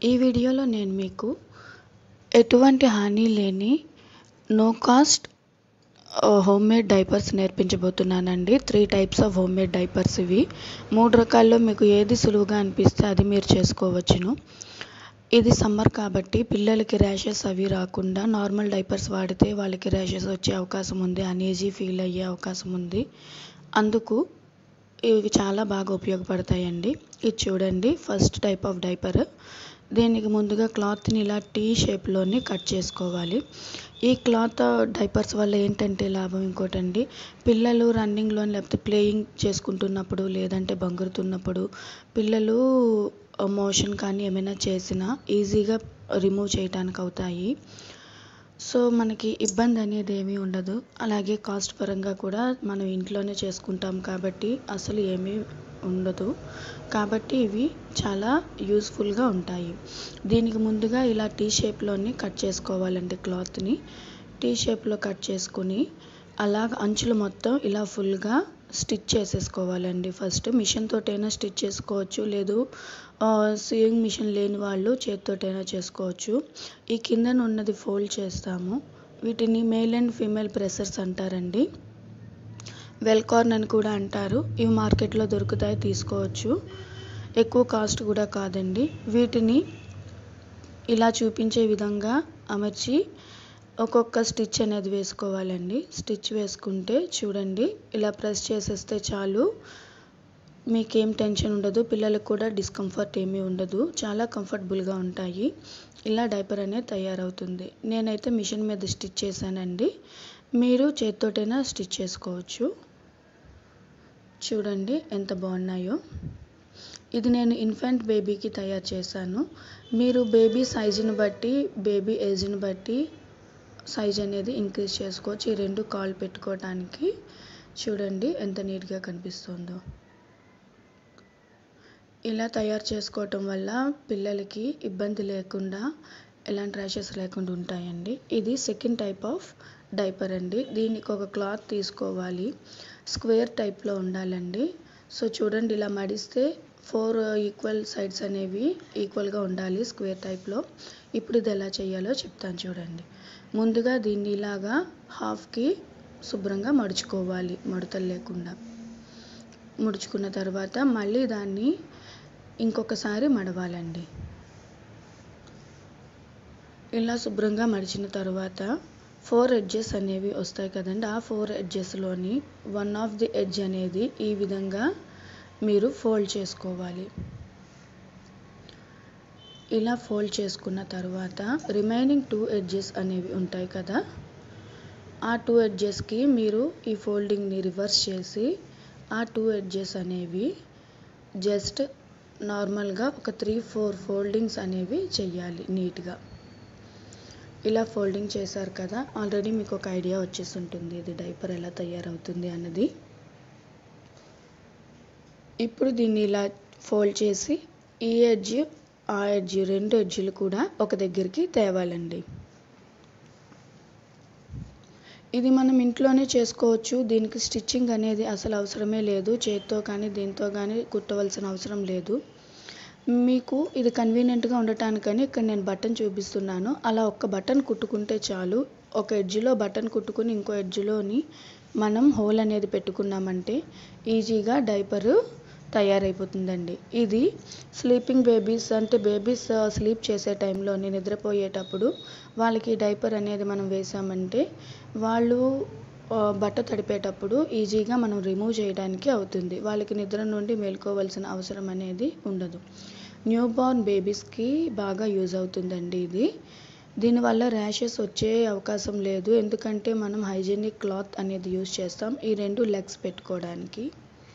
ఈ వీడియోలో నేను మీకు ఎటువంటి హాని లేని no cost home made diapers నేర్పించబోతున్నానండి three types of home made diapers ఇవి మూడు రకాల్లో మీకు ఏది సులువుగా అనిపిస్తే అది మీరు చేసుకోవచ్చును ఇది సమ్మర్ కాబట్టి పిల్లలకి ర్యాషెస్ అవి రాకుండా నార్మల్ డైపర్స్ వాడితే వాళ్ళకి ర్యాషెస్ వచ్చే అవకాశం ఉంది అనీజీ ఫీల్ అయ్యే అవకాశం ఉంది అందుకు ఇవి చాలా బాగా ఉపయోగపడతాయండి ఇది చూడండి ఫస్ట్ టైప్ ఆఫ్ డైపర్ దీనికి ముందుగా క్లాత్ని ఇలా టీ షేప్లోని కట్ చేసుకోవాలి ఈ క్లాత్ డైపర్స్ వల్ల ఏంటంటే లాభం ఇంకోటండి పిల్లలు రన్నింగ్లో లేకపోతే ప్లేయింగ్ చేసుకుంటున్నప్పుడు లేదంటే బంగురుతున్నప్పుడు పిల్లలు మోషన్ కానీ ఏమైనా చేసినా ఈజీగా రిమూవ్ చేయడానికి అవుతాయి సో మనకి ఇబ్బంది అనేది ఏమీ ఉండదు అలాగే కాస్ట్ పరంగా కూడా మనం ఇంట్లోనే చేసుకుంటాం కాబట్టి అసలు ఏమీ ఉండదు కాబట్టి ఇవి చాలా యూస్ఫుల్గా ఉంటాయి దీనికి ముందుగా ఇలా టీ షేప్లోని కట్ చేసుకోవాలండి క్లాత్ని టీ షేప్లో కట్ చేసుకుని అలాగ అంచులు మొత్తం ఇలా ఫుల్గా స్టిచ్ చేసేసుకోవాలండి ఫస్ట్ మిషన్ తోటైనా స్టిచ్ చేసుకోవచ్చు లేదు సీయింగ్ మిషన్ లేని వాళ్ళు చేతితోటైనా చేసుకోవచ్చు ఈ కిందన ఉన్నది ఫోల్డ్ చేస్తాము వీటిని మేల్ అండ్ ఫీమేల్ ప్రెసర్స్ అంటారండి వెల్కార్న్ అని కూడా అంటారు ఇవి మార్కెట్లో దొరుకుతాయి తీసుకోవచ్చు ఎక్కువ కాస్ట్ కూడా కాదండి వీటిని ఇలా చూపించే విధంగా అమర్చి ఒక్కొక్క స్టిచ్ అనేది వేసుకోవాలండి స్టిచ్ వేసుకుంటే చూడండి ఇలా ప్రెస్ చేసేస్తే చాలు మీకేం టెన్షన్ ఉండదు పిల్లలకు కూడా డిస్కంఫర్ట్ ఏమీ ఉండదు చాలా కంఫర్టబుల్గా ఉంటాయి ఇలా డైపర్ అనేది తయారవుతుంది నేనైతే మిషన్ మీద స్టిచ్ చేశానండి మీరు చేతితోటైనా స్టిచ్ చేసుకోవచ్చు చూడండి ఎంత బాగున్నాయో ఇది నేను ఇన్ఫెంట్ బేబీకి తయారు చేశాను మీరు బేబీ సైజుని బట్టి బేబీ ఏజ్ని బట్టి సైజ్ అనేది ఇంక్రీజ్ చేసుకోవచ్చు ఈ రెండు కాల్ పెట్టుకోవడానికి చూడండి ఎంత నీట్గా కనిపిస్తుందో ఇలా తయారు చేసుకోవటం వల్ల పిల్లలకి ఇబ్బంది లేకుండా ఎలాంటి ర్యాషెస్ లేకుండా ఉంటాయండి ఇది సెకండ్ టైప్ ఆఫ్ డైపర్ అండి దీనికి ఒక క్లాత్ తీసుకోవాలి స్క్వేర్ టైప్లో ఉండాలండి సో చూడండి ఇలా మడిస్తే ఫోర్ ఈక్వల్ సైడ్స్ అనేవి ఈక్వల్గా ఉండాలి స్క్వేర్ టైప్లో ఇప్పుడు ఇది ఎలా చేయాలో చెప్తాను చూడండి ముందుగా దీన్ని ఇలాగా హాఫ్కి శుభ్రంగా మడుచుకోవాలి మడతలు లేకుండా ముడుచుకున్న తర్వాత మళ్ళీ దాన్ని ఇంకొకసారి మడవాలండి ఇలా శుభ్రంగా మడిచిన తర్వాత ఫోర్ ఎడ్జెస్ అనేవి వస్తాయి కదండి ఆ ఫోర్ ఎడ్జెస్లోని వన్ ఆఫ్ ది ఎడ్జ్ అనేది ఈ విధంగా మీరు ఫోల్డ్ చేసుకోవాలి ఇలా ఫోల్డ్ చేసుకున్న తర్వాత రిమైనింగ్ టూ ఎడ్జెస్ అనేవి ఉంటాయి కదా ఆ టూ ఎడ్జెస్కి మీరు ఈ ఫోల్డింగ్ని రివర్స్ చేసి ఆ టూ ఎడ్జెస్ అనేవి జస్ట్ నార్మల్గా ఒక త్రీ ఫోర్ ఫోల్డింగ్స్ అనేవి చెయ్యాలి నీట్గా ఇలా ఫోల్డింగ్ చేశారు కదా ఆల్రెడీ మీకు ఒక ఐడియా వచ్చేసి ఉంటుంది ఇది డైపర్ ఎలా తయారవుతుంది అన్నది ఇప్పుడు దీన్ని ఇలా ఫోల్డ్ చేసి ఈ ఎడ్జ్ ఆ ఎడ్జ్ రెండు ఎడ్జ్లు కూడా ఒక దగ్గరికి తేవాలండి ఇది మనం ఇంట్లోనే చేసుకోవచ్చు దీనికి స్టిచ్చింగ్ అనేది అసలు అవసరమే లేదు చేత్తో కానీ దీంతో కానీ కుట్టవలసిన అవసరం లేదు మీకు ఇది కన్వీనియంట్గా ఉండటానికని ఇక్కడ నేను బటన్ చూపిస్తున్నాను అలా ఒక్క బటన్ కుట్టుకుంటే చాలు ఒక ఎడ్జ్లో బటన్ కుట్టుకుని ఇంకో ఎడ్జ్లోని మనం హోల్ అనేది పెట్టుకున్నామంటే ఈజీగా డైపరు తయారైపోతుందండి ఇది స్లీపింగ్ బేబీస్ అంటే బేబీస్ స్లీప్ చేసే టైంలోని నిద్రపోయేటప్పుడు వాళ్ళకి డైపర్ అనేది మనం వేసామంటే వాళ్ళు బట్ట తడిపేటప్పుడు ఈజీగా మనం రిమూవ్ చేయడానికి అవుతుంది వాళ్ళకి నిద్ర నుండి మేల్కోవాల్సిన అవసరం అనేది ఉండదు న్యూ బార్న్ బేబీస్కి బాగా యూజ్ అవుతుందండి ఇది దీనివల్ల ర్యాషెస్ వచ్చే అవకాశం లేదు ఎందుకంటే మనం హైజీనిక్ క్లాత్ అనేది యూజ్ చేస్తాం ఈ రెండు లెగ్స్ పెట్టుకోవడానికి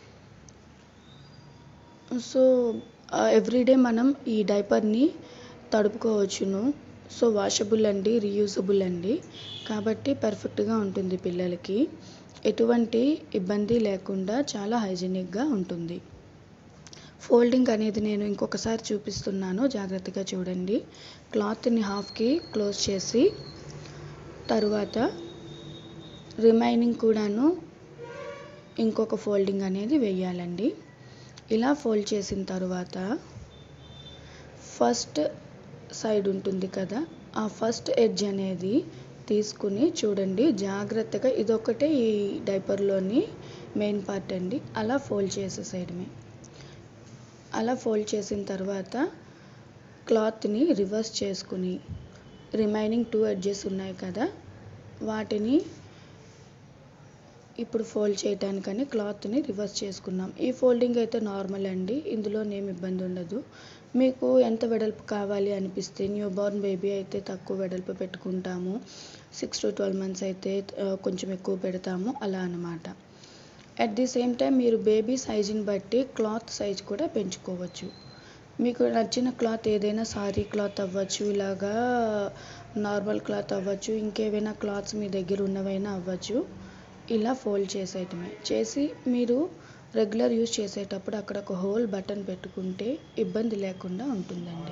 సో ఎవ్రీడే మనం ఈ డైపర్ని తడుపుకోవచ్చును సో వాషబుల్ అండి రీయూజబుల్ అండి కాబట్టి పర్ఫెక్ట్గా ఉంటుంది పిల్లలకి ఎటువంటి ఇబ్బంది లేకుండా చాలా హైజీనిక్గా ఉంటుంది ఫోల్డింగ్ అనేది నేను ఇంకొకసారి చూపిస్తున్నాను జాగ్రత్తగా చూడండి క్లాత్ని హాఫ్కి క్లోజ్ చేసి తరువాత రిమైనింగ్ కూడాను ఇంకొక ఫోల్డింగ్ అనేది వేయాలండి ఇలా ఫోల్డ్ చేసిన తర్వాత ఫస్ట్ సైడ్ ఉంటుంది కదా ఆ ఫస్ట్ ఎడ్జ్ అనేది తీసుకుని చూడండి జాగ్రత్తగా ఇదొకటే ఈ డైపర్లోని మెయిన్ పార్ట్ అండి అలా ఫోల్డ్ చేసేసేయడమే అలా ఫోల్డ్ చేసిన తర్వాత క్లాత్ని రివర్స్ చేసుకుని రిమైనింగ్ టూ ఎడ్జెస్ ఉన్నాయి కదా వాటిని ఇప్పుడు ఫోల్డ్ చేయడానికని క్లాత్ని రివర్స్ చేసుకున్నాం ఈ ఫోల్డింగ్ అయితే నార్మల్ అండి ఇందులో ఏమి ఇబ్బంది ఉండదు మీకు ఎంత వెడల్పు కావాలి అనిపిస్తే న్యూ బోర్న్ బేబీ అయితే తక్కువ వెడల్పు పెట్టుకుంటాము సిక్స్ టు ట్వెల్వ్ మంత్స్ అయితే కొంచెం ఎక్కువ పెడతాము అలా అనమాట అట్ ది సేమ్ టైం మీరు బేబీ సైజుని బట్టి క్లాత్ సైజ్ కూడా పెంచుకోవచ్చు మీకు నచ్చిన క్లాత్ ఏదైనా సారీ క్లాత్ అవ్వచ్చు ఇలాగా నార్మల్ క్లాత్ అవ్వచ్చు ఇంకేవైనా క్లాత్స్ మీ దగ్గర ఉన్నవైనా అవ్వచ్చు ఇలా ఫోల్డ్ చేసేయటమే చేసి మీరు రెగ్యులర్ యూజ్ చేసేటప్పుడు అక్కడ ఒక హోల్ బటన్ పెట్టుకుంటే ఇబ్బంది లేకుండా ఉంటుందండి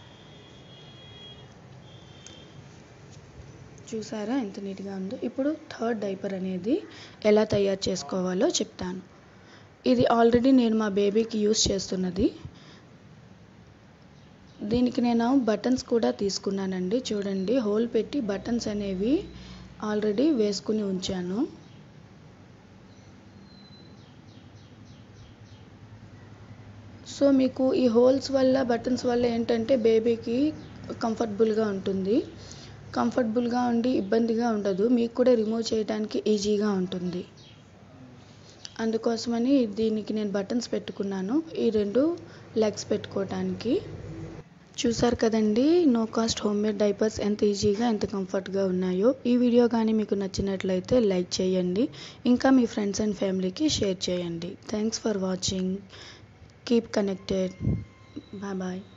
చూసారా ఎంత నీట్గా ఉందో ఇప్పుడు థర్డ్ డైపర్ అనేది ఎలా తయారు చేసుకోవాలో చెప్తాను ఇది ఆల్రెడీ నేను మా బేబీకి యూస్ చేస్తున్నది దీనికి నేను బటన్స్ కూడా తీసుకున్నానండి చూడండి హోల్ పెట్టి బటన్స్ అనేవి ఆల్రెడీ వేసుకుని ఉంచాను సో మీకు ఈ హోల్స్ వల్ల బటన్స్ వల్ల ఏంటంటే బేబీకి కంఫర్టబుల్గా ఉంటుంది కంఫర్టబుల్గా ఉండి ఇబ్బందిగా ఉండదు మీకు కూడా రిమూవ్ చేయడానికి ఈజీగా ఉంటుంది అందుకోసమని దీనికి నేను బటన్స్ పెట్టుకున్నాను ఈ రెండు లెగ్స్ పెట్టుకోవడానికి చూసారు కదండి no cost home made diapers ఎంత ఈజీగా ఎంత కంఫర్ట్గా ఉన్నాయో ఈ వీడియో కానీ మీకు నచ్చినట్లయితే లైక్ చేయండి ఇంకా మీ ఫ్రెండ్స్ అండ్ ఫ్యామిలీకి షేర్ చేయండి thanks for watching keep connected bye bye